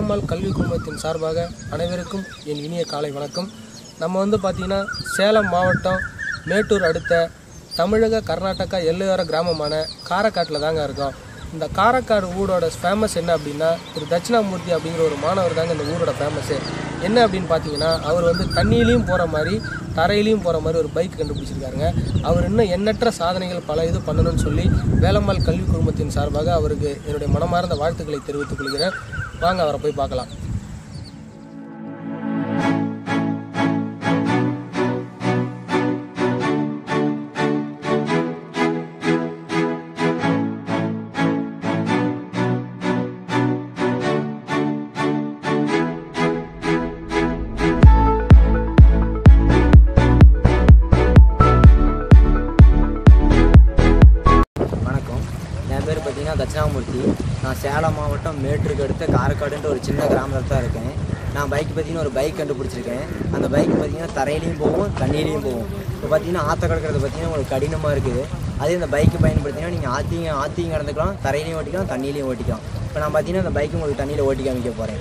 வேலம்மாள் கல்வி குழுமத்தின் சார்பாக அனைவருக்கும் என் இனிய காலை வணக்கம் நம்ம வந்து பார்த்திங்கன்னா சேலம் மாவட்டம் மேட்டூர் அடுத்த தமிழக கர்நாடகா எல்லையோர கிராமமான காரக்காட்டில் தாங்க இருக்கோம் இந்த காரக்காடு ஊரோட ஃபேமஸ் என்ன அப்படின்னா திரு தட்சிணாமூர்த்தி அப்படிங்கிற ஒரு மாணவர் தாங்க இந்த ஊரோட ஃபேமஸ்ஸு என்ன அப்படின்னு பார்த்தீங்கன்னா அவர் வந்து தண்ணியிலையும் போகிற மாதிரி தரையிலையும் போகிற மாதிரி ஒரு பைக் கண்டுபிடிச்சிருக்காருங்க அவர் இன்னும் எண்ணற்ற சாதனைகள் பல இது பண்ணணும்னு சொல்லி வேலம்மாள் கல்வி குழுமத்தின் சார்பாக அவருக்கு என்னுடைய மனமார்ந்த வாழ்த்துக்களை தெரிவித்துக் கொள்கிறேன் வாங்க அவரை போய் பார்க்கலாம் வணக்கம் என் பேர் பார்த்தீங்கன்னா தட்சிணாமூர்த்தி நான் சேலம் மாவட்டம் மேட்டூருக்கு அடுத்த காரக்காடுன்ற ஒரு சின்ன கிராமத்தில் தான் இருக்கேன் நான் பைக் பார்த்தீங்கன்னா ஒரு பைக் கண்டுபிடிச்சிருக்கேன் அந்த பைக் பார்த்தீங்கன்னா தரையிலையும் போகும் தண்ணியிலையும் போகும் இப்போ பார்த்தீங்கன்னா ஆற்ற கிடக்கிறது பார்த்தீங்கன்னா உங்களுக்கு கடினமாக இருக்குது அதே இந்த பைக்கு பயன்படுத்தினா நீங்கள் ஆற்றிங்க ஆற்றியும் கடந்துக்கலாம் தரையிலையும் ஓட்டிக்கலாம் தண்ணியிலையும் ஓட்டிக்கலாம் இப்போ நான் பார்த்தீங்கன்னா அந்த பைக் உங்களுக்கு தண்ணியில் ஓட்டி காமிக்க போகிறேன்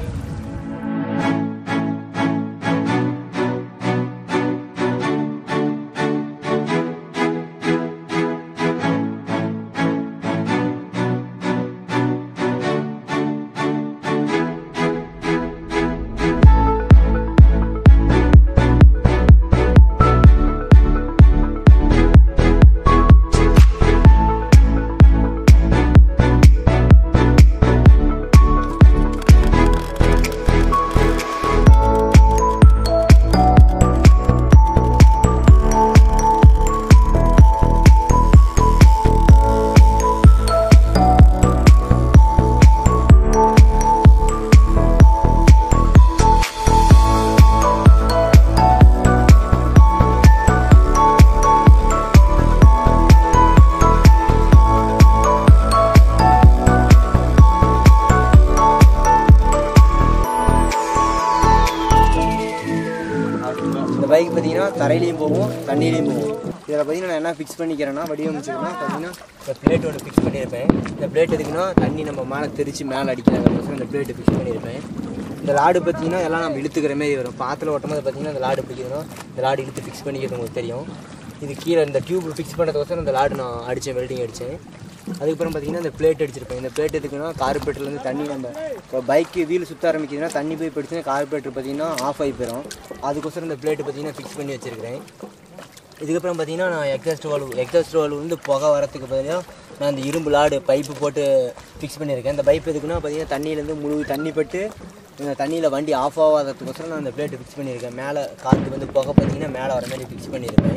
இந்த பைக் பார்த்தீங்கன்னா தரையிலையும் போகும் தண்ணியிலையும் போகும் இதில் பார்த்தீங்கன்னா நான் என்ன ஃபிக்ஸ் பண்ணிக்கிறேன்னா வடிவமைச்சிருக்கேன்னா பார்த்தீங்கன்னா இந்த பிளேட் ஒன்று ஃபிக்ஸ் பண்ணியிருப்பேன் இந்த பிளேட் எதுக்குன்னா தண்ணி நம்ம மேலே தெரிச்சு மேலே அடிக்கிறாங்க இந்த பிளேட்டு ஃபிக்ஸ் பண்ணியிருப்பேன் இந்த லாடு பார்த்தீங்கன்னா எல்லாம் நம்ம இழுத்துக்கிற மாதிரி வரும் பாத்தில் ஓட்டும் போது பார்த்தீங்கன்னா இந்த லாடு பிடிக்கணும் இந்த லாடு இழுத்து ஃபிக்ஸ் பண்ணிக்கிறது உங்களுக்கு தெரியும் இது கீழே இந்த டியூப் ஃபிக்ஸ் பண்ணுறதுக்கோசரம் இந்த லாடு நான் அடித்தேன் வெல்டிங் அடித்தேன் அதுக்கப்புறம் பார்த்தீங்கன்னா இந்த பிளேட் அடிச்சிருப்பேன் இந்த பிளேட் எதுக்குன்னா கார்பரேட்டர்லேருந்து தண்ணி நம்ம இப்போ பைக்கு வீல் சுற்ற ஆரம்பிக்குதுன்னா தண்ணி போய் போயிடுச்சுன்னா கார்பரேட்டர் பார்த்தீங்கன்னா ஆஃப் ஆகி போயிடும் அதுக்கோசரம் இந்த பிளேட்டு பார்த்தீங்கன்னா ஃபிக்ஸ் பண்ணி வச்சிருக்கிறேன் இதுக்கப்புறம் பார்த்தீங்கன்னா நான் எக்ஸாஸ்ட் வால்வ் எக்ஸாஸ்ட் வால்வ் வந்து புகை வரத்துக்கு பதிலாக நான் இந்த இரும்பு லாடு பைப்பு போட்டு ஃபிக்ஸ் பண்ணியிருக்கேன் இந்த பைப் எதுக்குன்னா பார்த்தீங்கன்னா தண்ணியிலேருந்து முழு தண்ணி பட்டு இந்த தண்ணியில் வண்டி ஆஃப் ஆகாததுக்கோசரம் நான் இந்த பிளேட்டு ஃபிக்ஸ் பண்ணியிருக்கேன் மேலே காற்று வந்து புகை பார்த்தீங்கன்னா மேலே வர மாதிரி ஃபிக்ஸ் பண்ணியிருப்பேன்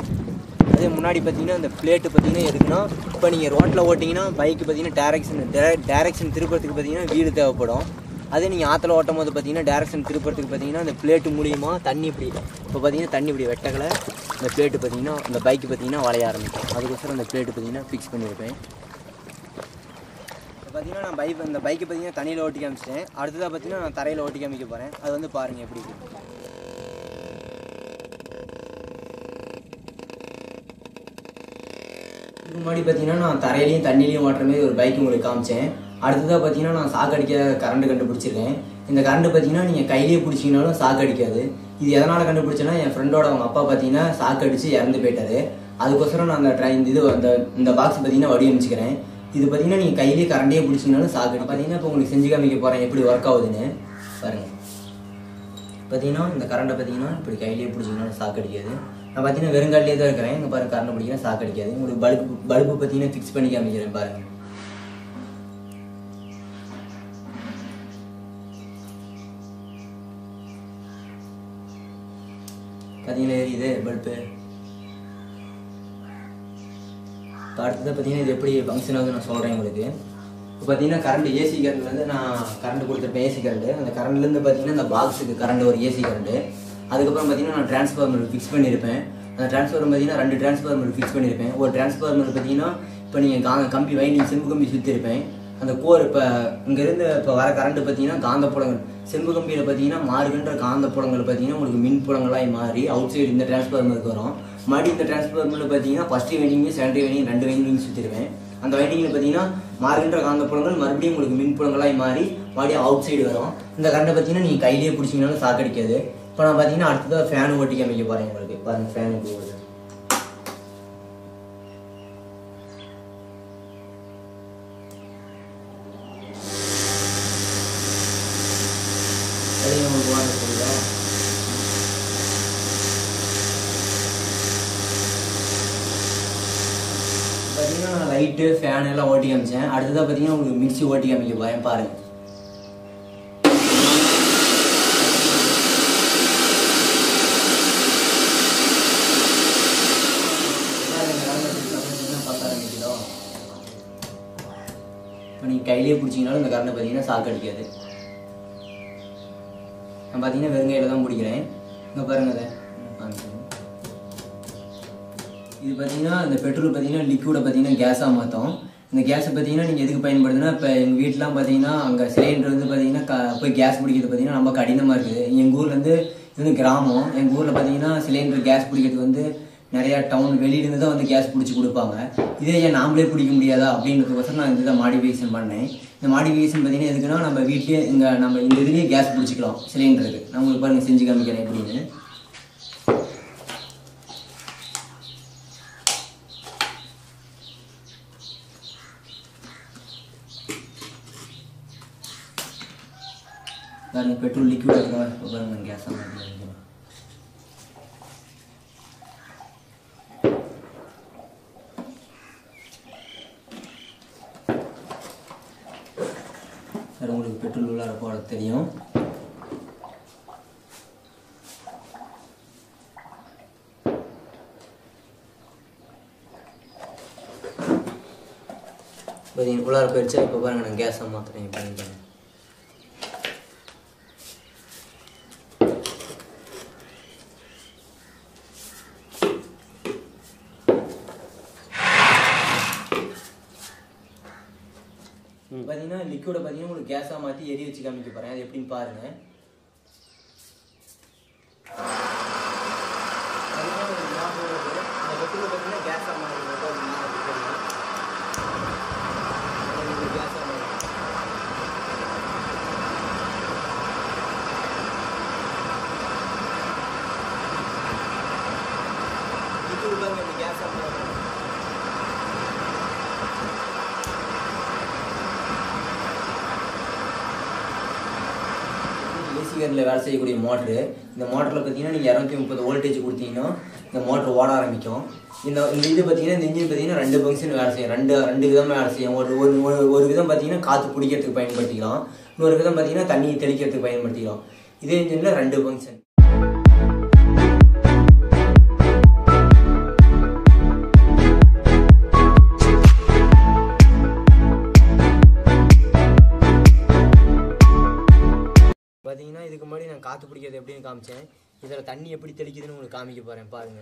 அதே முன்னாடி பார்த்தீங்கன்னா இந்த பிளேட்டு பார்த்தீங்கன்னா எதுக்குன்னா இப்போ நீங்கள் ரோட்டில் ஓட்டிங்கன்னா பைக்கு பார்த்தீங்கன்னா டேரக்ஷன் டேரக்ஷன் திருப்பறதுக்கு பார்த்தீங்கன்னா வீடு தேவைப்படும் அதே நீங்கள் ஆற்றுல ஓட்டும் போது பார்த்தீங்கன்னா டேரக்ஷன் திருப்பறதுக்கு பார்த்தீங்கன்னா இந்த பிளேட்டு மூலியமா தண்ணி இப்படி இப்போ பார்த்தீங்கன்னா தண்ணி இப்படி வெட்டக்கலை இந்த பிளேட்டு பார்த்தீங்கன்னா இந்த பைக்கு பார்த்தீங்கன்னா வளைய ஆரம்பிக்கும் அதுக்கோசரம் இந்த பிளேட்டு பார்த்தீங்கன்னா ஃபிக்ஸ் பண்ணியிருப்பேன் இப்போ பார்த்தீங்கன்னா நான் பைக் இந்த பைக்கு பார்த்தீங்கன்னா தண்ணியில் ஓட்டி காமிச்சிட்டேன் அடுத்ததாக பார்த்தீங்கன்னா நான் தரையில் ஓட்டி காமிக்க போகிறேன் அது வந்து பாருங்கள் எப்படி இருக்கு. இதுக்கு முன்னாடி பார்த்தீங்கன்னா நான் தரையிலையும் தண்ணிலையும் ஓட்டுற மாதிரி ஒரு பைக் உங்களுக்கு காமிச்சேன் அடுத்ததாக பார்த்தீங்கன்னா நான் சாக்கு அடிக்க கரண்ட் கண்டுபிடிச்சிருக்கேன் இந்த கரண்ட் பார்த்தீங்கன்னா நீங்கள் கையிலேயே பிடிச்சிங்கனாலும் சாக்கு அடிக்காது இது எதனால் கண்டுபிடிச்சேன்னா என் ஃப்ரெண்டோட அவங்க அப்பா பார்த்தீங்கன்னா சாக்கு அடித்து இறந்து போயிட்டாரு அதுக்கோசரம் நான் அந்த ட்ரெயின் இது அந்த இந்த பாக்ஸ் பார்த்தீங்கன்னா வடிவமைச்சிக்கிறேன் இது பார்த்தீங்கன்னா நீங்கள் கையிலேயே கரண்டே பிடிச்சிங்கனாலும் சாக்கு அடி பார்த்தீங்கன்னா இப்போ உங்களுக்கு செஞ்சு காமிக்க போகிறேன் எப்படி ஒர்க் ஆகுதுன்னு பாருங்கள் பார்த்தீங்கன்னா இந்த கரண்ட்டை பார்த்தீங்கன்னா இப்படி கையிலேயே பிடிச்சிங்கனாலும் சாக்கு அடிக்காது நான் பார்த்தீங்கன்னா வெறுங்காட்டிலே தான் இருக்கிறேன் இங்கே பாருங்க கரண்ட் பிடிக்கிறேன் சாக்கு அடிக்காது உங்களுக்கு பல்பு பல்பு பார்த்தீங்கன்னா ஃபிக்ஸ் பண்ணி காமிக்கிறேன் பாருங்க பார்த்தீங்கன்னா எரியுது பல்பு இப்போ அடுத்தது பார்த்தீங்கன்னா இது எப்படி ஃபங்க்ஷன் ஆகுது நான் சொல்கிறேன் உங்களுக்கு இப்போ பார்த்தீங்கன்னா கரண்ட் ஏசி கரண்ட்லேருந்து நான் கரண்ட் கொடுத்துருப்பேன் ஏசி கரண்ட் அந்த கரண்ட்லேருந்து பார்த்தீங்கன்னா இந்த பாக்ஸுக்கு கரண்ட் ஒரு ஏசி கரண்ட் அதுக்கப்புறம் பார்த்தீங்கன்னா நான் டிரான்ஸ்ஃபார்மர் ஃபிக்ஸ் பண்ணியிருப்பேன் அந்த டிரான்ஸ்ஃபார்மர் பார்த்தீங்கன்னா ரெண்டு டிரான்ஸ்ஃபார்மர் ஃபிக்ஸ் பண்ணியிருப்பேன் ஒரு டிரான்ஸ்ஃபார்மர் பார்த்தீங்கன்னா இப்போ நீங்கள் கா கம்பி வைண்டிங் செம்பு கம்பி சுற்றிருப்பேன் அந்த கோர் இப்போ இங்கேருந்து இப்போ வர கரண்ட் பார்த்தீங்கன்னா காந்த புலங்கள் செம்பு கம்பியில் பார்த்தீங்கன்னா மாறுகின்ற காந்த புலங்கள் பார்த்தீங்கன்னா உங்களுக்கு மின் புலங்களாக மாறி அவுட் சைடு இந்த டிரான்ஸ்ஃபார்மருக்கு வரும் மறுபடியும் இந்த டிரான்ஸ்ஃபார்மரில் பார்த்தீங்கன்னா ஃபஸ்ட்டு வைண்டிங் செகண்டரி வைண்டிங் ரெண்டு வைண்டிங் சுற்றிருவேன் அந்த வைண்டிங்கில் பார்த்தீங்கன்னா மாறுகின்ற காந்த புலங்கள் மறுபடியும் உங்களுக்கு மின் புலங்களாய் மாறி மறுபடியும் அவுட் சைடு வரும் இந்த கரண்டை பார்த்தீங்கன்னா நீங்கள் கையிலேயே பிடிச்சிங்கனாலும் சாக்கடிக்காது இப்போ நான் பார்த்தீங்கன்னா அடுத்ததாக ஃபேன் ஓட்டி காமிக்க போகிறேன் உங்களுக்கு பாருங்க ஃபேன் எப்படி ஓடுது அதையும் உங்களுக்கு வாங்க புரியுதா பார்த்தீங்கன்னா லைட்டு ஃபேன் எல்லாம் ஓட்டி காமிச்சேன் அடுத்ததாக பார்த்தீங்கன்னா உங்களுக்கு மிக்ஸி ஓட்டி காமிக்க போறேன் பாருங்க இப்போ நீங்கள் கையிலேயே பிடிச்சிங்கனாலும் இந்த கரண்டை பார்த்தீங்கன்னா சாக்கு அடிக்காது நான் பார்த்தீங்கன்னா வெறுங்கையில் தான் பிடிக்கிறேன் இங்கே பாருங்க அதை காமிக்கிறேன். இது பார்த்தீங்கன்னா இந்த பெட்ரோல் பார்த்தீங்கன்னா லிக்விடை பார்த்தீங்கன்னா கேஸாக மாற்றும் இந்த கேஸை பார்த்தீங்கன்னா நீங்கள் எதுக்கு பயன்படுதுன்னா இப்போ எங்கள் வீட்டிலாம் பார்த்தீங்கன்னா அங்கே சிலிண்டர் வந்து பார்த்தீங்கன்னா க போய் கேஸ் பிடிக்கிறது பார்த்தீங்கன்னா ரொம்ப கடினமாக இருக்குது எங்கள் ஊரில் வந்து இது வந்து கிராமம் எங்கள் ஊரில் பார்த்தீங்கன்னா சிலிண்டர் கேஸ் பிடிக்கிறது வந்து நிறையா டவுன் வெளியிலேருந்து தான் வந்து கேஸ் பிடிச்சி கொடுப்பாங்க இதே ஏன் நாமளே பிடிக்க முடியாதா அப்படின்றதுக்கோசரம் நான் இதுதான் மாடிஃபிகேஷன் பண்ணேன் இந்த மாடிஃபிகேஷன் பார்த்தீங்கன்னா எதுக்குன்னா நம்ம வீட்லேயே இங்கே நம்ம இந்த இதுலேயே கேஸ் பிடிச்சிக்கலாம் சிலிண்டருக்கு நான் உங்களுக்கு பாருங்க செஞ்சு காமிக்கிறேன் எப்படின்னு பாருங்க பெட்ரோல் லிக்விட் இருக்கிற இப்போ பாருங்க கேஸ் ஆன் சார் உங்களுக்கு பெட்ரோல் உள்ள போட தெரியும் பார்த்தீங்க உள்ளார போயிடுச்சா இப்போ பாருங்க நான் கேஸை மாற்றுறேன் இப்போ பாருங்க பார்த்தீங்கன்னா லிக்விடை பார்த்தீங்கன்னா உங்களுக்கு கேஸாக மாற்றி எரி வச்சு காமிக்க போகிறேன் அது எப்படின்னு பாருங்க பார்த்தீங்கன்னா ஒரு ஞாபகம் வருது. இந்த பெட்ரோல் பார்த்தீங்கன்னா கேஸாக மாறிடுது ஒரு ஞாபகம் தெரியும். இது கேஸாக மாறிடுது. லிக்விட் பாருங்க இப்படி கேஸாக மாறிடுது. ஏசி காரில் வேலை செய்யக்கூடிய மோட்ரு இந்த மோட்டரில் பார்த்தீங்கன்னா நீங்கள் இரநூத்தி முப்பது வோல்டேஜ் கொடுத்தீங்கன்னா இந்த மோட்டர் ஓட ஆரம்பிக்கும் இந்த இந்த இது பார்த்தீங்கன்னா இந்த இன்ஜின் பார்த்தீங்கன்னா ரெண்டு ஃபங்க்ஷன் வேலை செய்யும் ரெண்டு ரெண்டு விதமாக வேலை செய்யும் ஒரு ஒரு ஒரு- ஒரு விதம் பார்த்தீங்கன்னா காற்று பிடிக்கிறதுக்கு பயன்படுத்திக்கலாம் இன்னொரு விதம் பார்த்தீங்கன்னா தண்ணி தெளிக்கிறதுக்கு பயன்படுத்திக்கலாம் இதே இன்ஜினில் ரெண்டு ஃபங்க்ஷன் பார்த்தீங்கன்னா இதுக்கு முன்னாடி நான் காற்று பிடிக்கிறது எப்படின்னு காமிச்சேன் இதில் தண்ணி எப்படி தெளிக்குதுன்னு உங்களுக்கு காமிக்க போகிறேன் பாருங்க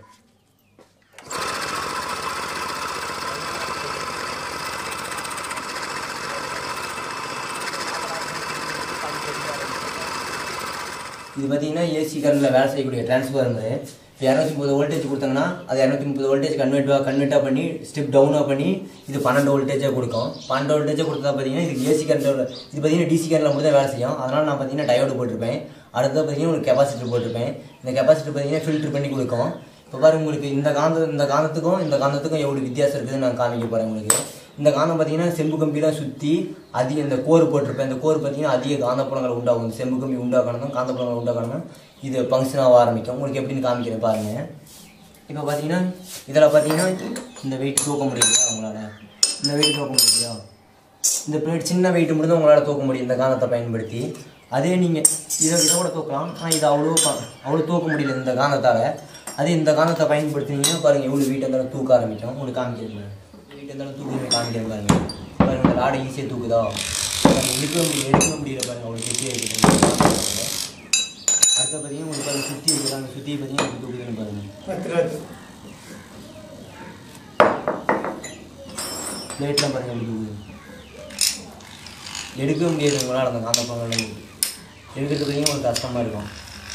இது பார்த்தீங்கன்னா ஏசி கரண்டில் வேலை செய்யக்கூடிய டிரான்ஸ்ஃபார்மரு இப்போ இரநூத்தி முப்பது வோல்டேஜ் கொடுத்தாங்கன்னா அது இரநூத்தி முப்பது வோல்டேஜ் கன்வெர்ட்டாக கன்வெர்ட்டாக பண்ணி ஸ்டெப் டவுனாக பண்ணி இது பன்னெண்டு வோல்டேஜாக கொடுக்கும் பன்னெண்டு வோல்டேஜாக கொடுத்தா பார்த்தீங்கன்னா இதுக்கு ஏசி கரண்டோட இது பார்த்தீங்கன்னா டிசி கரண்டில் மட்டும் தான் வேலை செய்யும் அதனால் நான் பார்த்தீங்கன்னா டயோடு போட்டிருப்பேன் அடுத்தது பார்த்தீங்கன்னா ஒரு கெப்பாசிட்டர் போட்டிருப்பேன் இந்த கெப்பாசிட்டர் பார்த்தீங்கன்னா ஃபில்டர் பண்ணி கொடுக்கும் இப்போ பாருங்க உங்களுக்கு இந்த காந்த இந்த காந்தத்துக்கும் இந்த காந்தத்துக்கும் எவ்வளோ வித்தியாசம் இருக்குதுன்னு நான் காமிக்க போகிறேன் உங்களுக்கு இந்த காந்தம் பார்த்தீங்கன்னா செம்பு கம்பிலாம் சுற்றி அதிக இந்த கோர் போட்டிருப்பேன் இந்த கோர் பார்த்தீங்கன்னா அதிக காந்தப்புலங்கள் உண்டாகும் இந்த செம்பு கம்பி உண்டாக்கணும் காந்தப்புலங்கள் உண்டாக்கணும் இது ஃபங்க்ஷன் ஆக ஆரம்பிக்கும் உங்களுக்கு எப்படின்னு காமிக்கிறேன் பாருங்க இப்போ பார்த்தீங்கன்னா இதில் பார்த்தீங்கன்னா இந்த வெயிட் தூக்க முடியலையா உங்களால் இந்த வெயிட் தூக்க முடியலையா இந்த பிளேட் சின்ன வெயிட் மட்டும் தான் உங்களால் தூக்க முடியும் இந்த காந்தத்தை பயன்படுத்தி அதே நீங்கள் இதை இதை கூட தூக்கலாம் ஆனால் இது அவ்வளோ ப- அவ்வளோ தூக்க முடியல இந்த காந்தத்தால் அதே இந்த காந்தத்தை பயன்படுத்தினீங்கன்னா பாருங்கள் எவ்வளோ வெயிட் இருந்தாலும் தூக்க ஆரம்பிக்கும் உங்களுக்கு காமிக்கிறேன் வெயிட் இருந்தாலும் தூக்கி காமிக்கிறேன் பாருங்க பாருங்க இந்த லாடை ஈஸியாக தூக்குதா பாருங்க, எடுக்க முடியல எடுக்க முடியல பாருங்க அவ்வளோ ஈஸியாக இருக்குது அடுத்த பார்த்தீங்கன்னா உங்களுக்கு பாருங்க சுற்றி இருக்கிறாங்க சுற்றி பார்த்தீங்கன்னா எப்படி தூக்குதுன்னு பாருங்க பிளேட்லாம் பாருங்க எப்படி தூக்குது எடுக்கவே முடியாது உங்களால் அந்த காந்த பங்கெல்லாம் எடுக்கிறது பார்த்தீங்கன்னா உங்களுக்கு கஷ்டமாக இருக்கும்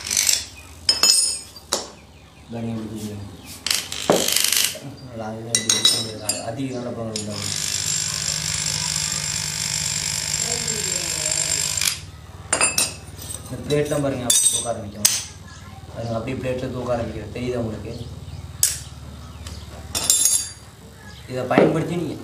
பாருங்க எப்படி தூக்குது அது எப்படி தூக்க முடியாது. அதிக காந்த பங்கல் உண்டாகும் இந்த பிளேட்லாம் பாருங்க அப்படி தூக்க ஆரம்பிக்கும் பாருங்க அப்படியே பிளேட்டில் தூக்க ஆரம்பிக்கும் தெரியுதா உங்களுக்கு இதை பயன்படுத்தி நீங்கள்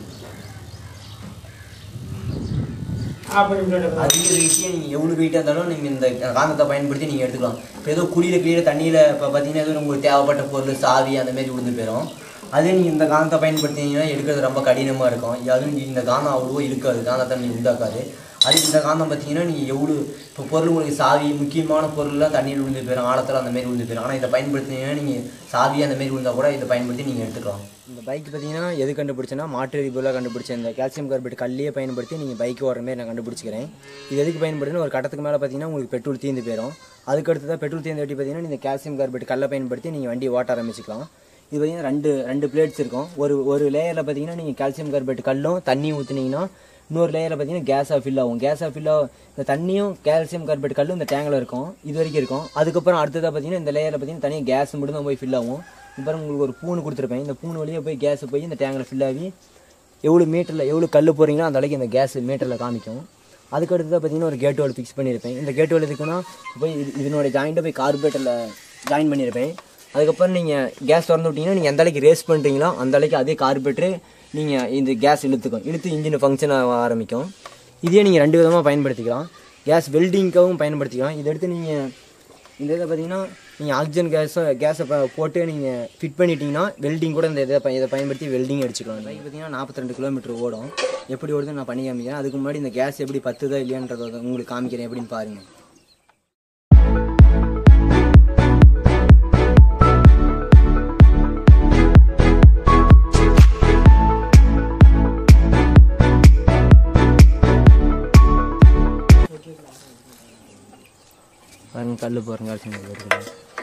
அதிக வெயிட்டே நீங்கள் எவ்வளோ வெயிட்டாக இருந்தாலும் நீங்கள் இந்த காந்தத்தை பயன்படுத்தி நீங்கள் எடுத்துக்கலாம் இப்போ ஏதோ குடியில் கீழே தண்ணியில் இப்போ பார்த்தீங்கன்னா ஏதோ உங்களுக்கு தேவைப்பட்ட பொருள் சாவி அந்த மாதிரி விழுந்து போயிடும் அதே நீங்கள் இந்த காந்தத்தை பயன்படுத்தினீங்கன்னா எடுக்கிறது ரொம்ப கடினமாக இருக்கும் அதுவும் இந்த காந்தம் அவ்வளோ இழுக்காது காந்தத்தை நீங்கள் உண்டாக்காது அது இந்த காந்தம் பார்த்தீங்கன்னா நீங்கள் எவ்வளோ இப்போ பொருள் உங்களுக்கு சாவி முக்கியமான பொருள்லாம் தண்ணியில் விழுந்து போயிடும் ஆழத்தில் அந்த மாதிரி விழுந்து போயிடும் ஆனால் இதை பயன்படுத்தினீங்கன்னா நீங்கள் சாவி அந்த மாதிரி விழுந்தா கூட இதை பயன்படுத்தி நீங்கள் எடுத்துக்கலாம் இந்த பைக் பார்த்தீங்கன்னா எது கண்டுபிடிச்சேன்னா மாற்று எரிபொருளாக கண்டுபிடிச்சேன் இந்த கால்சியம் கார்பேட் கல்லையே பயன்படுத்தி நீங்கள் பைக் ஓடுற மாதிரி நான் கண்டுபிடிச்சிக்கிறேன் இது எதுக்கு பயன்படுத்துன்னு ஒரு கட்டத்துக்கு மேலே பார்த்தீங்கன்னா உங்களுக்கு பெட்ரோல் தீர்ந்து போயிடும் அதுக்கு அடுத்ததாக பெட்ரோல் தீர்ந்து வெட்டி பார்த்தீங்கன்னா இந்த கால்சியம் கார்பேட் கல்லை பயன்படுத்தி நீங்கள் வண்டி ஓட்ட ஆரம்பிச்சிக்கலாம் இது பார்த்தீங்கன்னா ரெண்டு ரெண்டு பிளேட்ஸ் இருக்கும் ஒரு ஒரு லேயரில் பார்த்தீங்கன்னா நீங்கள் கால்சியம் கார்பேட் கல்லும் தண்ணி ஊற்றுனீங்கன்னா இன்னொரு லேயரில் பார்த்தீங்கன்னா கேஸாக ஃபில் ஆகும் கேஸாக ஃபில் ஆகும் இந்த தண்ணியும் கால்சியம் கார்பேட் கல்லும் இந்த டேங்கில் இருக்கும் இது வரைக்கும் இருக்கும் அதுக்கப்புறம் அடுத்ததாக பார்த்தீங்கன்னா இந்த லேயரில் பார்த்தீங்கன்னா தனியாக கேஸ் மட்டும் தான் போய் ஃபில் ஆகும் இப்போ உங்களுக்கு ஒரு பூணு கொடுத்துருப்பேன் இந்த பூணு வழியாக போய் கேஸ் போய் இந்த டேங்கில் ஃபில் ஆகி எவ்வளோ மீட்டரில் எவ்வளோ கல் போகிறீங்களோ அந்த அளவுக்கு இந்த கேஸ் மீட்டரில் காமிக்கும் அதுக்கு அடுத்ததாக பார்த்தீங்கன்னா ஒரு கேட் வால் ஃபிக்ஸ் பண்ணியிருப்பேன் இந்த கேட் வால் எதுக்குன்னா போய் இது இதனோட ஜாயிண்ட்டை போய் கார்பரேட்டரில் ஜாயின் பண்ணியிருப்பேன் அதுக்கப்புறம் நீங்கள் கேஸ் திறந்து விட்டீங்கன்னா நீங்கள் எந்த அளவுக்கு ரேஸ் பண்ணுறீங்களோ அந்த அளவுக்கு அதே கார்பரேட்டரு நீங்கள் இந்த கேஸ் இழுத்துக்கும் இழுத்து இன்ஜின் ஃபங்க்ஷன் ஆக ஆரம்பிக்கும் இதே நீங்கள் ரெண்டு விதமாக பயன்படுத்திக்கலாம் கேஸ் வெல்டிங்க்காகவும் பயன்படுத்திக்கலாம் இதை எடுத்து நீங்கள் இந்த இதை பார்த்தீங்கன்னா நீங்கள் ஆக்சிஜன் கேஸை கேஸை ப- போட்டு நீங்கள் ஃபிட் பண்ணிட்டீங்கன்னா வெல்டிங் கூட இந்த இதை ப- இதை பயன்படுத்தி வெல்டிங் அடிச்சுக்கலாம் பைக் பார்த்தீங்கன்னா நாற்பத்தி ரெண்டு கிலோமீட்டர் ஓடும் எப்படி ஓடுதுன்னு நான் பண்ணி காமிக்கிறேன் அதுக்கு முன்னாடி இந்த கேஸ் எப்படி பத்துதா இல்லையான்றதை உங்களுக்கு காமிக்கிறேன் எப்படின்னு பாருங்கள் பாருங்க கல் பாருங்க அரிசி இருக்குது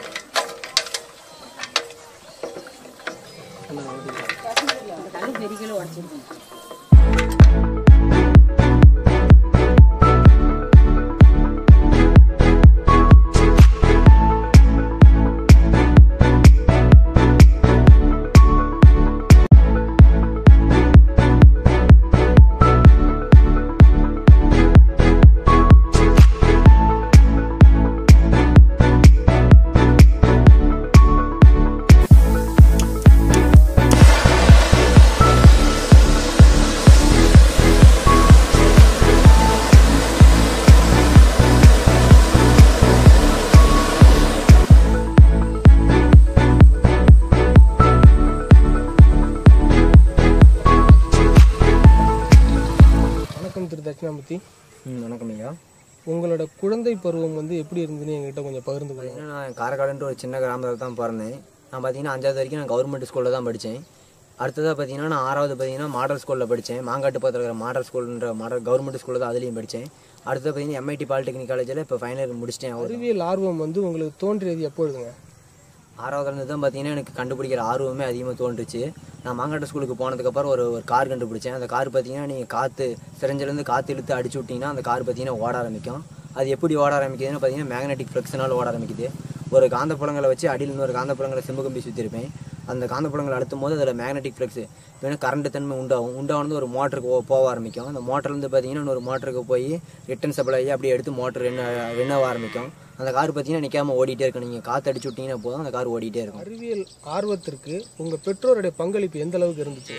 வணக்கம் திரு தட்சிணாமூர்த்தி ம் வணக்கம் ஐயா உங்களோட குழந்தை பருவம் வந்து எப்படி இருந்ததுன்னு என்கிட்ட கொஞ்சம் பகிர்ந்து கொள்ளுங்க பார்த்தீங்கன்னா நான் காரைக்காடுன்ற ஒரு சின்ன கிராமத்தில் தான் பிறந்தேன் நான் பார்த்தீங்கன்னா அஞ்சாவது வரைக்கும் நான் கவர்மெண்ட் ஸ்கூலில் தான் படித்தேன் அடுத்ததாக பார்த்தீங்கன்னா நான் ஆறாவது பார்த்தீங்கன்னா மாடல் ஸ்கூலில் படித்தேன் மாங்காட்டு பக்கத்தில் இருக்கிற மாடல் ஸ்கூல்ன்ற மாடல் கவர்மெண்ட் ஸ்கூலில் தான் அதுலேயும் படித்தேன் அடுத்தது பார்த்தீங்கன்னா எம்ஐடி பாலிடெக்னிக் காலேஜில் இப்போ ஃபைனல் இயர் முடிச்சிட்டேன் அவர் அறிவியல் ஆர்வம் வந்து உங்களுக்கு தோன்றியது எப்பொழுதுங்க ஆறாவதுலேருந்து தான் பார்த்தீங்கன்னா எனக்கு கண்டுபிடிக்கிற ஆர்வமே அதிகமாக தோன்றுச்சு நான் மாங்காட்டு ஸ்கூலுக்கு போனதுக்கப்புறம் ஒரு ஒரு கார் கண்டுபிடிச்சேன் அந்த கார் பார்த்தீங்கன்னா நீங்கள் காற்று சிரஞ்சிலேருந்து காற்று இழுத்து அடிச்சு விட்டிங்கன்னா அந்த கார் பார்த்தீங்கன்னா ஓட ஆரம்பிக்கும் அது எப்படி ஓட ஆரம்பிக்குதுன்னு பார்த்தீங்கன்னா மேக்னெட்டிக் ஃப்ளக்ஸ்னால் ஓட ஆரம்பிக்குது ஒரு காந்தப்புலங்களை வச்சு அடியில் இன்னொரு காந்தப்புலங்களை செம்பு கம்பி சுற்றிருப்பேன் அந்த காந்தப்புலங்களை அழுத்தும் போது அதில் மேக்னெட்டிக் ஃப்ளக்ஸ் வேணும் கரண்ட் தன்மை உண்டாகும் உண்டானது ஒரு மோட்டருக்கு போ- போக ஆரம்பிக்கும் அந்த மோட்டர்லேருந்து பார்த்தீங்கன்னா இன்னொரு மோட்டருக்கு போய் ரிட்டன் சப்ளை ஆகி அப்படியே எடுத்து மோட்டர் ரென் ரென் ஆக ஆரம்பிக்கும் அந்த கார் பார்த்தீங்கன்னா நிற்காம ஓடிட்டே இருக்கும் நீங்கள் காற்று அடிச்சு விட்டீங்கன்னா போதும் அந்த கார் ஓடிட்டே இருக்கும் அறிவியல் ஆர்வத்திற்கு உங்க பெற்றோருடைய பங்களிப்பு எந்த அளவுக்கு இருந்துச்சு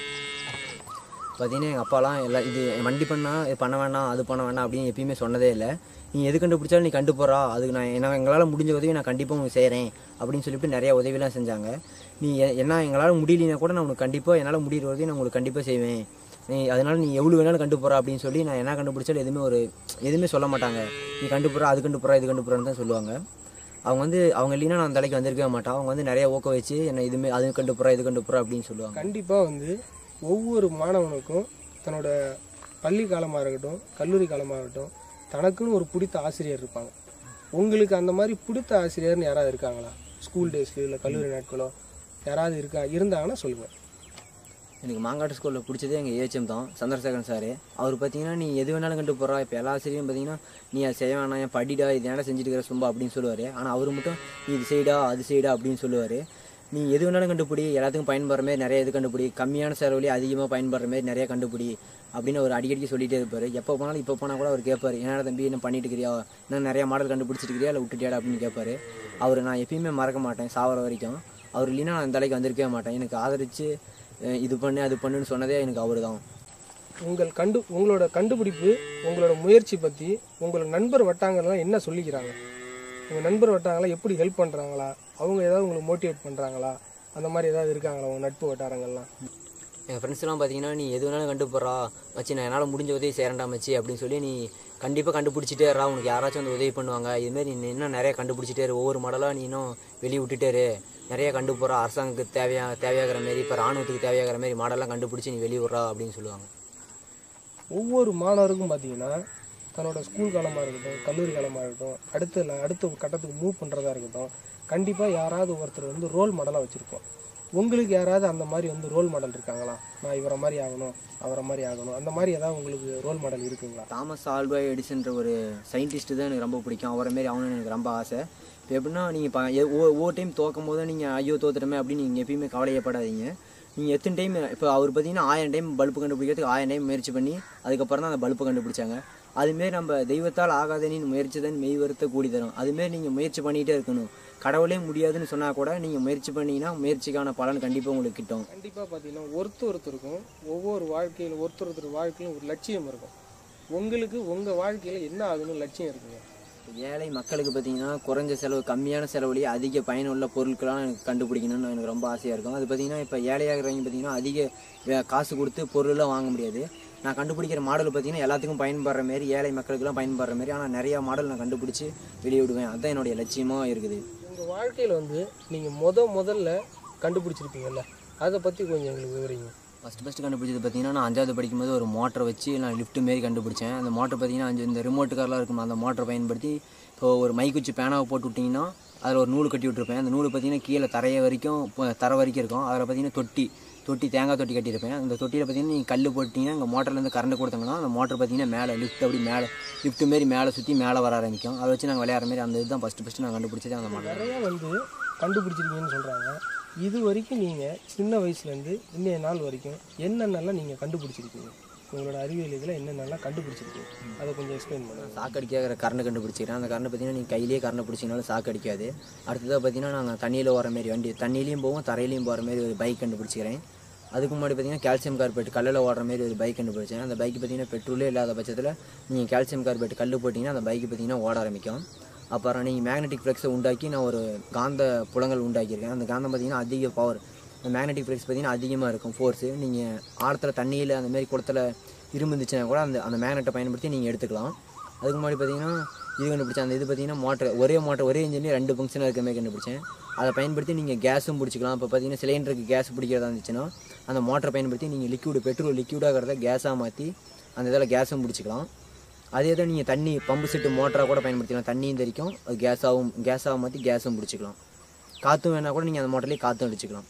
பார்த்தீங்கன்னா எங்கள் அப்பாலாம் எல்லாம் இது வண்டி பண்ணா இது பண்ண வேணாம் அது பண்ண வேணாம் அப்படின்னு எப்பயுமே சொன்னதே இல்லை நீ எது கண்டுபிடிச்சாலும் நீ கண்டு போறா அதுக்கு நான் என்ன எங்களால் முடிஞ்ச உதவி நான் கண்டிப்பாக உங்களுக்கு செய்கிறேன் அப்படின்னு சொல்லிட்டு நிறைய உதவிலாம் செஞ்சாங்க நீ எ- என்ன எங்களால் முடியலனா கூட நான் உனக்கு கண்டிப்பாக என்னால் முடிகிற உதவி நான் உங்களுக்கு கண்டிப்பாக செய்வேன் நீ அதனால நீ எவ்வளோ வேணாலும் கண்டு போறா அப்படின்னு சொல்லி நான் என்ன கண்டுபிடிச்சாலும் எதுவுமே ஒரு எதுவுமே சொல்ல மாட்டாங்க நீ கண்டு போறா அது கண்டு போறா இது கண்டு போறான்னு தான் சொல்லுவாங்க அவங்க வந்து அவங்க இல்லைன்னா நான் அந்த தலைக்கு வந்திருக்கவே மாட்டேன் அவங்க வந்து நிறைய ஊக்க வச்சு என்ன இதுமே அது கண்டு போறா இது கண்டு போறா அப்படின்னு சொல்லுவாங்க கண்டிப்பா வந்து ஒவ்வொரு மாணவனுக்கும் தன்னோட பள்ளி காலமாக இருக்கட்டும் கல்லூரி காலமாக இருக்கட்டும் தனக்குன்னு ஒரு பிடித்த ஆசிரியர் இருப்பாங்க உங்களுக்கு அந்த மாதிரி பிடித்த ஆசிரியர்னு யாராவது இருக்காங்களா ஸ்கூல் டேஸ்லயோ இல்லை கல்லூரி நாட்களோ யாராவது இருக்கா இருந்தாங்கன்னா சொல்லுங்கள் எனக்கு மாங்காட்டு ஸ்கூலில் பிடிச்சதே எங்கள் ஏஹெச்எம் தான் சந்திரசேகரன் சார் அவர் பார்த்தீங்கன்னா நீ எது வேணாலும் கண்டு போகிறா இப்போ எல்லா ஆசிரியரும் பார்த்தீங்கன்னா நீ அதை செய்ய வேணாம் ஏன் படிடா இது என்ன செஞ்சுட்டு இருக்கிற சும்மா அப்படின்னு சொல்லுவார் ஆனால் அவர் மட்டும் நீ இது செய்டா அது செய்டா அப்படின்னு சொல்லுவார் நீ எது வேணாலும் கண்டுபிடி எல்லாத்துக்கும் பயன்படுற மாதிரி நிறைய இது கண்டுபிடி கம்மியான செலவுலேயே அதிகமாக பயன்படுற மாதிரி நிறைய கண்டுபிடி அப்படின்னு அவர் அடிக்கடி சொல்லிட்டே இருப்பார் எப்போ போனாலும் இப்போ போனால் கூட அவர் கேட்பார் என்ன தம்பி என்ன பண்ணிட்டு இருக்கிறியா இன்னும் நிறைய மாடல் கண்டுபிடிச்சிருக்கிறியா இல்லை விட்டுட்டியாடா அப்படின்னு கேட்பாரு அவர் நான் எப்பயுமே மறக்க மாட்டேன் சாவர வரைக்கும் அவர் இல்லைன்னா நான் இந்த தலைக்கு வந்திருக்கவே மாட்டேன் எனக்கு ஆதரித்து அஹ் இது பண்ணு அது பண்ணுன்னு சொன்னதே எனக்கு அவர் தான் உங்கள் கண்டு உங்களோட கண்டுபிடிப்பு உங்களோட முயற்சி பற்றி உங்களோட நண்பர் வட்டாங்கலாம் என்ன சொல்லிக்கிறாங்க உங்கள் நண்பர் வட்டாங்கலாம் எப்படி ஹெல்ப் பண்ணுறாங்களா அவங்க ஏதாவது உங்களுக்கு மோட்டிவேட் பண்ணுறாங்களா அந்த மாதிரி ஏதாவது இருக்காங்களா உங்கள் நட்பு வட்டாரங்கள்லாம் எங்கள் ஃப்ரெண்ட்ஸ்லாம் பார்த்தீங்கன்னா நீ எது வேணாலும் கண்டுபிட்றா மச்சி நான் என்னால் முடிஞ்ச உதவி செய்கிறேன்டா மச்சி அப்படின்னு சொல்லி நீ கண்டிப்பாக கண்டுபிடிச்சிட்டே இருடா உனக்கு யாராச்சும் வந்து உதவி பண்ணுவாங்க இதுமாரி நீ இன்னும் நிறைய கண்டுபிடிச்சிட்டே இரு ஒவ்வொரு மாடலாக நீ இன்னும் வெளியே விட்டுட்டே இரு நிறைய கண்டுபிட்றா அரசாங்கத்துக்கு தேவையா தேவையாகிற மாரி இப்போ ராணுவத்துக்கு தேவையாகிற மாரி மாடலாம் கண்டுபிடிச்சி நீ வெளியே விட்றா அப்படின்னு சொல்லுவாங்க ஒவ்வொரு மாணவருக்கும் பார்த்தீங்கன்னா தன்னோட ஸ்கூல் காலமாக இருக்கட்டும் கல்லூரி காலமாக இருக்கட்டும் அடுத்த ல- அடுத்த கட்டத்துக்கு மூவ் பண்ணுறதா இருக்கட்டும் கண்டிப்பாக யாராவது ஒருத்தர் வந்து ரோல் மாடலாக வச்சுருப்போம் உங்களுக்கு யாராவது அந்த மாதிரி வந்து ரோல் மாடல் இருக்காங்களா நான் இவரை மாதிரி ஆகணும் அவரை மாதிரி ஆகணும் அந்த மாதிரி ஏதாவது உங்களுக்கு ரோல் மாடல் இருக்குங்களா தாமஸ் ஆல்வா எடிசன்ற ஒரு சயின்டிஸ்ட் தான் எனக்கு ரொம்ப பிடிக்கும் அவரை மாரி ஆகணும்னு எனக்கு ரொம்ப ஆசை இப்போ எப்படின்னா நீங்கள் இப்போ ஒவ்வொரு டைம் தோக்கும் போது நீங்கள் ஐயோ தோத்துட்டோமே அப்படின்னு நீங்கள் எப்பயுமே கவலையப்படாதீங்க நீங்கள் எத்தனை டைம் இப்போ அவர் பார்த்தீங்கன்னா ஆயிரம் டைம் பல்பு கண்டுபிடிக்கிறதுக்கு ஆயிரம் டைம் முயற்சி பண்ணி அதுக்கப்புறம் தான் அந்த பல்பை கண்டுபிடிச்சாங்க அதுமாரி நம்ம தெய்வத்தால் ஆகாதனின் முயற்சி தான் மெய் வருத்த கூடி தரும் அதுமாரி நீங்கள் முயற்சி பண்ணிகிட்டே இருக்கணும் கடவுளே முடியாதுன்னு சொன்னால் கூட நீங்கள் முயற்சி பண்ணீங்கன்னா முயற்சிக்கான பலன் கண்டிப்பாக உங்களுக்கு கிட்டும் கண்டிப்பாக பார்த்தீங்கன்னா ஒருத்தர் ஒருத்தருக்கும் ஒவ்வொரு வாழ்க்கையில் ஒருத்தர் ஒருத்தர் வாழ்க்கையிலும் ஒரு லட்சியம் இருக்கும் உங்களுக்கு உங்கள் வாழ்க்கையில் என்ன ஆகணும் லட்சியம் இருக்குங்க ஏழை மக்களுக்கு பார்த்தீங்கன்னா குறைஞ்ச செலவு கம்மியான செலவுலேயே அதிக பயனுள்ள பொருட்களாக எனக்கு கண்டுபிடிக்கணும்னு எனக்கு ரொம்ப ஆசையாக இருக்கும் அது பார்த்தீங்கன்னா இப்போ ஏழையாகிறவங்க பார்த்தீங்கன்னா அதிக வே- காசு கொடுத்து பொருளெலாம் வாங்க முடியாது நான் கண்டுபிடிக்கிற மாடல் பார்த்தீங்கன்னா எல்லாத்துக்கும் பயன்படுற மாரி ஏழை மக்களுக்கெல்லாம் பயன்படுற மாரி ஆனால் நிறையா மாடல் நான் கண்டுபிடிச்சி வெளியிடுவேன் அதுதான் என்னுடைய லட்சியமாக இருக்குது உங்கள் வாழ்க்கையில் வந்து நீங்கள் முத முதல்ல கண்டுபிடிச்சிருப்பீங்கல்ல அதை பற்றி கொஞ்சம் எங்களுக்கு விவரிங்க ஃபஸ்ட்டு ஃபஸ்ட்டு கண்டுபிடிச்சது பார்த்தீங்கன்னா நான் அஞ்சாவது படிக்கும்போது ஒரு மோட்டரை வச்சு நான் லிஃப்ட் மாரி கண்டுபிடிச்சேன் அந்த மோட்டர் பார்த்தீங்கன்னா அஞ்சு இந்த ரிமோட் கார்லாம் இருக்கும் அந்த மோட்டரை பயன்படுத்தி இப்போ ஒரு மைக் வச்சு பேனாவை போட்டு விட்டிங்கன்னா அதில் ஒரு நூல் கட்டி விட்டுருப்பேன் அந்த நூல் பார்த்தீங்கன்னா கீழே தரைய வரைக்கும் இப்போ தர வரைக்கும் இருக்கும் அதில் பார்த்தீங்கன்னா தொட்டி தொட்டி தேங்காய் தொட்டி கட்டியிருப்பேன் அந்த தொட்டியில் பார்த்தீங்கன்னா நீங்கள் கல் போட்டிங்கன்னா அந்த மோட்டர்லேருந்து கரண்ட் கொடுத்தாங்கன்னா அந்த மோட்டர் பார்த்தீங்கன்னா மேலே லிஃப்ட் அப்படி மேலே லிஃப்ட் மாரி மேலே சுற்றி மேலே வர ஆரம்பிக்கும் அதை வச்சு நாங்கள் விளையாடுற மாதிரி அந்த இதுதான் ஃபஸ்ட்டு ஃபஸ்ட்டு நான் கண்டுபிடிச்சது அந்த மாடல் நிறைய வந்து கண்டுபிடிச்சிருக்கீங்கன்னு சொல்கிறாங்க இது வரைக்கும் நீங்கள் சின்ன வயசுலேருந்து இன்னைய நாள் வரைக்கும் என்னென்னலாம் நீங்கள் கண்டுபிடிச்சிருக்கீங்க உங்களோட அறிவியல் இதில் என்னென்னலாம் கண்டுபிடிச்சிருக்கீங்க அதை கொஞ்சம் எக்ஸ்பிளைன் பண்ணுங்கள் சாக்கு அடிக்காத கரண்ட் கண்டுபிடிச்சிக்கிறேன் அந்த கரண்ட் பார்த்தீங்கன்னா நீங்கள் கையிலேயே கரண்ட் பிடிச்சிங்கனாலும் சாக்கு அடிக்காது அடுத்ததாக பார்த்தீங்கன்னா நாங்கள் தண்ணியில் ஓர மாதிரி வண்டி தண்ணியிலையும் போவோம் தரையிலையும் போகிற மாதிரி ஒரு பைக் கண்டுபிடிச்சிக்கிறேன் அதுக்கு முன்னாடி பார்த்தீங்கன்னா கால்சியம் கார்பேட் கல்லில் ஓடுற மாதிரி ஒரு பைக் கண்டுபிடிச்சேன் அந்த பைக் பார்த்தீங்கன்னா பெட்ரோலே இல்லாத பட்சத்தில் நீங்கள் கால்சியம் கார்பேட் கல் போட்டிங்கன்னா அந்த பைக் பார்த்தீங்கன்னா ஓட ஆரம்பிக்கும் அப்புறம் நீங்கள் மேக்னெட்டிக் ஃப்ளெக்ஸை உண்டாக்கி நான் ஒரு காந்த புலங்கள் உண்டாக்கியிருக்கேன் அந்த காந்தம் பார்த்தீங்கன்னா அதிக பவர் இந்த மேக்னெட்டிக் ஃப்ளெக்ஸ் பார்த்தீங்கன்னா அதிகமாக இருக்கும் ஃபோர்ஸு நீங்கள் ஆழத்துல தண்ணியில் அந்த மாதிரி குளத்துல இரும்பு இருந்துச்சுன்னா கூட அந்த அந்த மேக்னெட்டை பயன்படுத்தி நீங்கள் எடுத்துக்கலாம் அதுக்கு முன்னாடி பார்த்தீங்கன்னா இது கண்டுபிடிச்சேன் அந்த இது பார்த்தீங்கன்னா மோட்டர் ஒரே மோட்டர் ஒரே இன்ஜின்லேயே ரெண்டு ஃபங்க்ஷனாக இருக்கிற மாதிரி கண்டுபிடிச்சேன் அதை பயன்படுத்தி நீங்கள் கேஸும் பிடிச்சிக்கலாம் இப்போ பார்த்தீங்கன்னா சிலிண்டருக்கு கேஸ் பிடிக்கிறதா இருந்துச்சுன்னா அந்த மோட்டரை பயன்படுத்தி நீங்கள் லிக்யூடு பெட்ரோல் லிக்யூடாகிறத கேஸாக மாற்றி அந்த இதில் கேஸும் பிடிச்சிக்கலாம் அதே தான் நீங்கள் தண்ணி பம்பு செட்டு மோட்டராக கூட பயன்படுத்திக்கலாம் தண்ணியும் தெரிக்கும் அது கேஸாகவும் கேஸாக மாற்றி கேஸும் பிடிச்சிக்கலாம் காற்றும் வேணால் கூட நீங்கள் அந்த மோட்டர்லேயே காற்றும் அடிச்சுக்கலாம்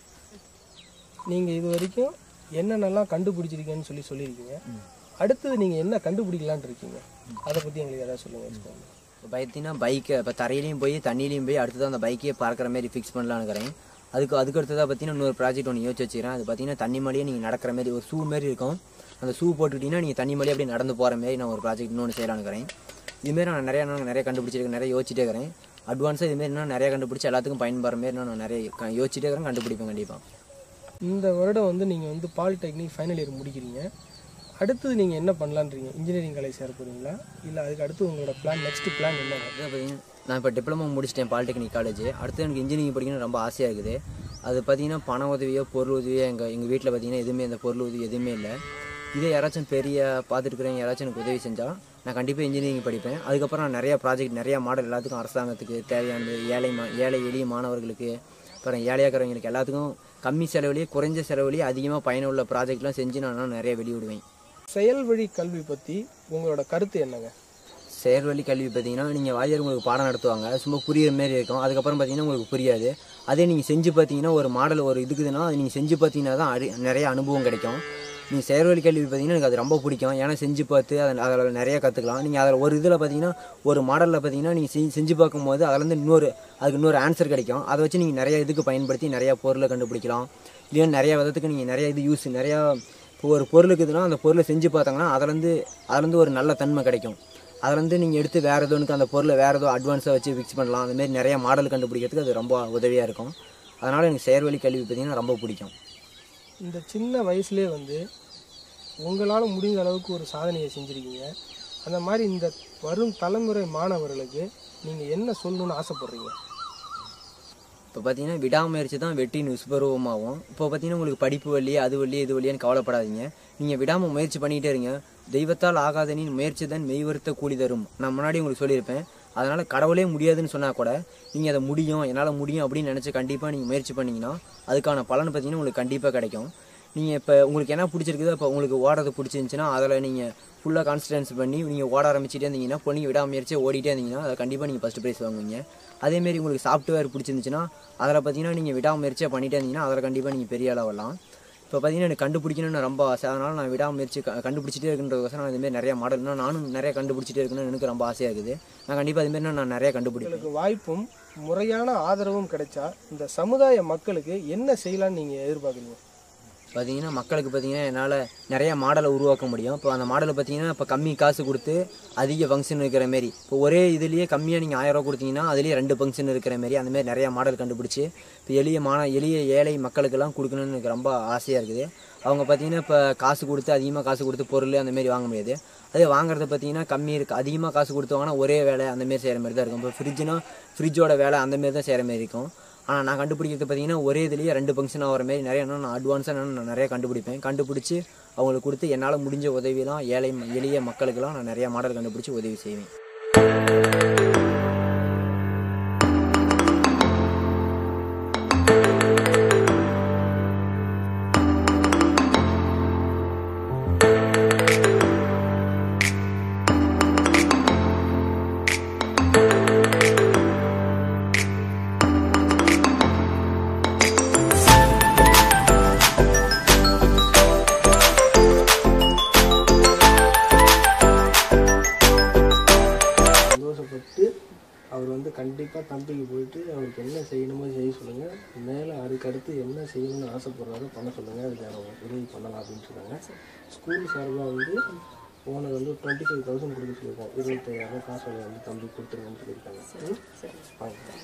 நீங்கள் இது வரைக்கும் என்னென்னலாம் கண்டுபிடிச்சிருக்கீங்கன்னு சொல்லி சொல்லியிருக்கீங்க அடுத்தது நீங்கள் என்ன கண்டுபிடிக்கலான்னு இருக்கீங்க அதை பற்றி எங்களுக்கு ஏதாவது சொல்லுங்கள் explain பண்ணுங்க. இப்போ பார்த்தீங்கன்னா பைக்கை இப்போ தரையிலையும் போய் தண்ணியிலையும் போய் அடுத்தது அந்த பைக்கையே பறக்கிற மாதிரி ஃபிக்ஸ் பண்ணலான்னு இருக்கிறேன் அதுக்கு அதுக்கு அடுத்ததாக பார்த்தீங்கன்னா இன்னொரு ப்ராஜெக்ட் ஒன்று யோசிச்சு வச்சுக்கிறேன் அது பார்த்தீங்கன்னா தண்ணி மேலேயே நீங்கள் நடக்கிற மாதிரி ஒரு ஷூ மாதிரி இருக்கும் அந்த ஷூ போட்டுக்கிட்டீங்கன்னா நீங்கள் தண்ணி மேலேயே அப்படியே நடந்து போகிற மாதிரி நான் ஒரு ப்ராஜெக்ட் இன்னொன்று செய்யலான்னு இருக்கிறேன் இதுமாரி நான் நிறைய நான் நிறைய கண்டுபிடிச்சிருக்கேன் நிறைய யோசிச்சுட்டே இருக்கிறேன் அட்வான்ஸாக இதுமாரி இன்னும் நிறைய கண்டுபிடிச்சி எல்லாத்துக்கும் பயன்படுற மாதிரி நான் நிறைய க- யோசிச்சுட்டே இருக்கிறேன் கண்டுபிடிப்பேன் கண்டிப்பாக இந்த வருடம் வந்து நீங்கள் வந்து பாலிடெக்னிக் ஃபைனல் இயர் முடிக்கிறீங்க அடுத்தது நீங்கள் என்ன பண்ணலான்றீங்க இன்ஜினியரிங் காலேஜ் சேர போகிறீங்களா இல்லை அதுக்கு அடுத்து உங்களோட பிளான் நெக்ஸ்ட் பிளான் என்னங்க அதான் பார்த்தீங்கன்னா நான் இப்போ டிப்ளமோ முடிச்சிட்டேன் பாலிடெக்னிக் காலேஜ் அடுத்து எனக்கு இன்ஜினியரிங் படிக்கணும்னு ரொம்ப ஆசையாக இருக்குது அது பார்த்தீங்கன்னா பண உதவியோ பொருள் உதவியோ எங்கள் எங்கள் வீட்டில் பார்த்தீங்கன்னா எதுவுமே அந்த பொருள் உதவி எதுவுமே இல்லை இதே யாராச்சும் பெரிய பார்த்துருக்குறவங்க யாராச்சும் எனக்கு உதவி செஞ்சால் நான் கண்டிப்பாக இன்ஜினியரிங் படிப்பேன் அதுக்கப்புறம் நான் நிறையா ப்ராஜெக்ட் நிறையா மாடல் எல்லாத்துக்கும் அரசாங்கத்துக்கு தேவையானது ஏழை மா ஏழை எளிய மாணவர்களுக்கு அப்புறம் ஏழையாக்கிறவங்களுக்கு எல்லாத்துக்கும் கம்மி செலவுலேயே குறைஞ்ச செலவுலேயே அதிகமாக பயனுள்ள ப்ராஜெக்ட்லாம் செஞ்சு நான் நிறைய வெளியிடுவேன் செயல் வழி கல்வி பற்றி உங்களோட கருத்து என்னங்க செயல்வழி கல்வி பார்த்தீங்கன்னா நீங்கள் வாத்தியார் உங்களுக்கு பாடம் நடத்துவாங்க சும்மா புரியுற மாதிரி இருக்கும் அதுக்கப்புறம் பார்த்தீங்கன்னா உங்களுக்கு புரியாது அதே நீங்கள் செஞ்சு பார்த்தீங்கன்னா ஒரு மாடல் ஒரு இதுக்குதுன்னா அது நீங்கள் செஞ்சு பார்த்தீங்கன்னா தான் அறி நிறைய அனுபவம் கிடைக்கும் நீங்கள் செயற்வழி கல்வி பார்த்தீங்கன்னா எனக்கு அது ரொம்ப பிடிக்கும் ஏன்னா செஞ்சு பார்த்து அதில் அதில் நிறைய கற்றுக்கலாம் நீங்கள் அதில் ஒரு இதில் பார்த்தீங்கன்னா ஒரு மாடலில் பார்த்தீங்கன்னா நீங்கள் செஞ்சு செஞ்சு பார்க்கும்போது அதுலேருந்து இன்னொரு அதுக்கு இன்னொரு ஆன்சர் கிடைக்கும் அதை வச்சு நீங்கள் நிறைய இதுக்கு பயன்படுத்தி நிறைய பொருளை கண்டுபிடிக்கலாம் இல்லையா நிறைய விதத்துக்கு நீங்கள் நிறைய இது யூஸ் நிறையா இப்போ ஒரு பொருள் இருக்குதுன்னா அந்த பொருளை செஞ்சு பார்த்தாங்கன்னா அதுலேருந்து அதுலேருந்து ஒரு நல்ல தன்மை கிடைக்கும் அதுலேருந்து நீங்கள் எடுத்து வேறு எதோனுக்கு அந்த பொருளை வேறு ஏதோ அட்வான்ஸாக வச்சு ஃபிக்ஸ் பண்ணலாம் அந்த மாதிரி நிறைய மாடல் கண்டுபிடிக்கிறதுக்கு அது ரொம்ப உதவியாக இருக்கும் அதனால் எனக்கு செயற்வழி கல்வி பார்த்தீங்கன்னா ரொம்ப பிடிக்கும் இந்த சின்ன வயசுலேயே வந்து உங்களால் முடிந்த அளவுக்கு ஒரு சாதனையை செஞ்சுருக்கீங்க அந்த மாதிரி இந்த வரும் தலைமுறை மாணவர்களுக்கு நீங்கள் என்ன சொல்லணும்னு ஆசைப்படுறீங்க இப்போ பார்த்தீங்கன்னா விடாமுயற்சி தான் வெற்றியின் விஸ்வரூபமாகும் இப்போ பார்த்தீங்கன்னா உங்களுக்கு படிப்பு வழியே அது வழியே இது வழியான்னு கவலைப்படாதீங்க நீங்கள் விடாமல் முயற்சி பண்ணிகிட்டே இருங்க தெய்வத்தால் ஆகாதனின் முயற்சி தான் மெய்வருத்த கூலி தரும் நான் முன்னாடி உங்களுக்கு சொல்லியிருப்பேன் அதனால் கடவுளே முடியாதுன்னு சொன்னால் கூட நீங்கள் அதை முடியும் என்னால் முடியும் அப்படின்னு நினச்சி கண்டிப்பாக நீங்கள் முயற்சி பண்ணீங்கன்னா அதுக்கான பலன் பார்த்தீங்கன்னா உங்களுக்கு கண்டிப்பாக கிடைக்கும் நீங்கள் இப்போ உங்களுக்கு என்ன பிடிச்சிருக்குதோ இப்போ உங்களுக்கு ஓடுறது பிடிச்சிருந்துச்சின்னா அதில் நீங்கள் ஃபுல்லாக கான்சன்ட்ரன்ஸ் பண்ணி நீங்கள் ஓட ஆரம்பிச்சிட்டே இருந்தீங்கன்னா இப்போ நீங்கள் விடாமுயற்சியாக ஓடிட்டே இருந்தீங்கன்னா அதை கண்டிப்பாக நீங்கள் ஃபஸ்ட் ப்ரைஸ் வாங்குவீங்க அதேமாரி உங்களுக்கு சாஃப்ட்வேர் பிடிச்சிருந்துச்சுன்னா அதில் பார்த்தீங்கன்னா நீங்கள் விடாமுயற்சியாக பண்ணிட்டே இருந்தீங்கன்னா அதில் கண்டிப்பாக நீங்கள் பெரிய ஆளாக வரலாம் இப்போ பார்த்தீங்கன்னா எனக்கு கண்டுபிடிக்கணும்னு ரொம்ப ஆசை அதனால் நான் விடாமுயற்சி க- கண்டுபிடிச்சிட்டே இருக்குன்றதுக்கோசரம் நான் இதுமாரி நிறைய மாடல் நானும் நிறைய கண்டுபிடிச்சிட்டே இருக்கணும்னு எனக்கு ரொம்ப ஆசையாக இருக்குது நான் கண்டிப்பாக அதுமாரி நான் நிறைய கண்டுபிடிப்பேன் உங்களுக்கு வாய்ப்பும் முறையான ஆதரவும் கிடைச்சா இந்த சமுதாய மக்களுக்கு என்ன செய்யலாம்னு நீங்கள் எதிர்பார்க்குறீங்க பார்த்தீங்கன்னா மக்களுக்கு பார்த்தீங்கன்னா என்னால் நிறைய மாடலை உருவாக்க முடியும் இப்போ அந்த மாடலை பார்த்தீங்கன்னா இப்போ கம்மி காசு கொடுத்து அதிக ஃபங்க்ஷன் இருக்கிற மாரி இப்போ ஒரே இதுலேயே கம்மியாக நீங்கள் ஆயிரம் ரூபா கொடுத்தீங்கன்னா அதுலேயே ரெண்டு ஃபங்க்ஷன் இருக்கிற மாரி அந்த மாதிரி நிறைய மாடல் கண்டுபிடிச்சி இப்போ எளிய மான எளிய ஏழை மக்களுக்கெல்லாம் கொடுக்கணும்னு எனக்கு ரொம்ப ஆசையாக இருக்குது அவங்க பார்த்தீங்கன்னா இப்போ காசு கொடுத்து அதிகமாக காசு கொடுத்து பொருள் அந்த மாதிரி வாங்க முடியாது அதே வாங்குறது பார்த்தீங்கன்னா கம்மி இருக்குது அதிகமாக காசு கொடுத்து வாங்கினா ஒரே வேலை அந்த மாதிரி செய்கிற மாதிரி தான் இருக்கும் இப்போ ஃப்ரிட்ஜுனா ஃப்ரிட்ஜோட வேலை அந்த மாதிரி தான் செய்கிற மாதிரி இருக்கும் ஆனால் நான் கண்டுபிடிக்கிறது பார்த்தீங்கன்னா ஒரே இதுலேயே ரெண்டு ஃபங்க்ஷன் ஆகிற மாதிரி நிறைய இன்னும் நான் அட்வான்ஸாக நான் நிறைய கண்டுபிடிப்பேன் கண்டுபிடிச்சி அவங்களுக்கு கொடுத்து என்னால் முடிஞ்ச உதவியெல்லாம் ஏழை எளிய மக்களுக்கெல்லாம் நான் நிறைய மாடல் கண்டுபிடிச்சி உதவி செய்வேன் சந்தோஷப்பட்டு அவர் வந்து கண்டிப்பாக தம்பிக்கு போயிட்டு அவருக்கு என்ன செய்யணுமோ செய்ய சொல்லுங்கள் மேலே அதுக்கடுத்து என்ன செய்யணும்னு ஆசைப்படுறாரோ பண்ண சொல்லுங்கள் அதுக்கான உதவி பண்ணலாம் அப்படின்னு சொன்னாங்க ஸ்கூல் சார்பாக வந்து ஓனர் வந்து டுவெண்ட்டி ஃபைவ் தௌசண்ட் கொடுக்க சொல்லியிருக்காங்க இருபத்தையாயிரம் காசு வந்து தம்பி கொடுத்துருங்கன்னு சொல்லியிருக்காங்க ம்? வாங்க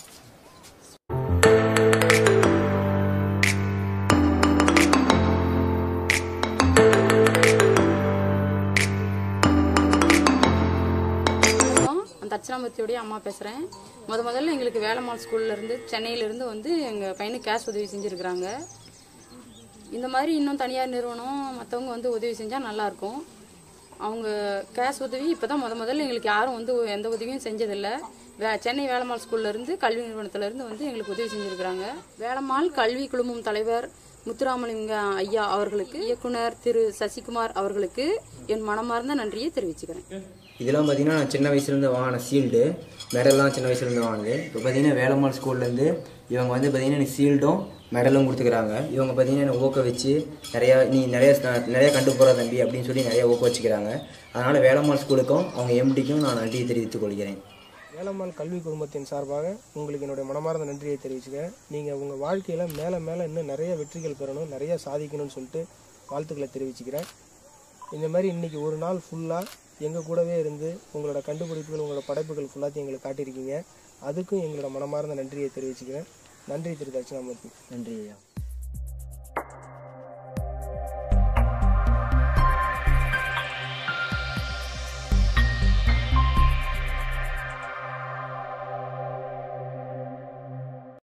வணக்கம். நான் தட்சிணாமூர்த்தியோடைய அம்மா பேசுகிறேன் முத முதல்ல எங்களுக்கு வேலம்மாள் ஸ்கூல்லேருந்து சென்னையிலேருந்து வந்து எங்கள் பையனுக்கு கேஷ் உதவி செஞ்சுருக்குறாங்க இந்த மாதிரி இன்னும் தனியார் நிறுவனம் மற்றவங்க வந்து உதவி செஞ்சால் நல்லாயிருக்கும் அவங்க கேஷ் உதவி இப்போ தான் முத முதல்ல எங்களுக்கு யாரும் வந்து எந்த உதவியும் செஞ்சதில்லை வே சென்னை வேலம்மாள் ஸ்கூல்லேருந்து கல்வி நிறுவனத்திலேருந்து வந்து எங்களுக்கு உதவி செஞ்சுருக்குறாங்க வேலம்மாள் கல்வி குழுமம் தலைவர் முத்துராமலிங்க ஐயா அவர்களுக்கு இயக்குனர் திரு சசிகுமார் அவர்களுக்கு என் மனமார்ந்த நன்றியை தெரிவிச்சுக்கிறேன் இதெல்லாம் பார்த்தீங்கன்னா நான் சின்ன வயசுலேருந்து வாங்கின சீல்டு மெடல்லாம் சின்ன வயசுலேருந்து வாங்கினது இப்போ பார்த்தீங்கன்னா வேலம்மாள் ஸ்கூல்லேருந்து இவங்க வந்து பார்த்தீங்கன்னா எனக்கு சீல்டும் மெடலும் கொடுத்துக்கிறாங்க இவங்க பார்த்தீங்கன்னா என்னை ஊக்க வச்சு நிறையா நீ நிறைய ச- நிறைய கண்டு போகிற தம்பி அப்படின்னு சொல்லி நிறைய ஊக்க வச்சுக்கிறாங்க அதனால் வேலம்மாள் ஸ்கூலுக்கும் அவங்க எம்டிக்கும் நான் நன்றியை தெரிவித்துக் கொள்கிறேன் வேலம்மாள் கல்வி குடும்பத்தின் சார்பாக உங்களுக்கு என்னுடைய மனமார்ந்த நன்றியை தெரிவிச்சுக்கிறேன் நீங்கள் உங்கள் வாழ்க்கையில் மேலே மேலே இன்னும் நிறைய வெற்றிகள் பெறணும் நிறைய சாதிக்கணும்னு சொல்லிட்டு வாழ்த்துக்களை தெரிவிச்சுக்கிறேன் இந்த மாதிரி இன்றைக்கி ஒரு நாள் ஃபுல்லாக எங்கள் கூடவே இருந்து உங்களோட கண்டுபிடிப்புகள் உங்களோட படைப்புகள் ஃபுல்லாத்தையும் எங்களுக்கு காட்டியிருக்கீங்க அதுக்கும் எங்களோட மனமார்ந்த நன்றியை தெரிவிச்சுக்கிறேன் நன்றி திரு தட்சிணாமூர்த்தி நன்றி ஐயா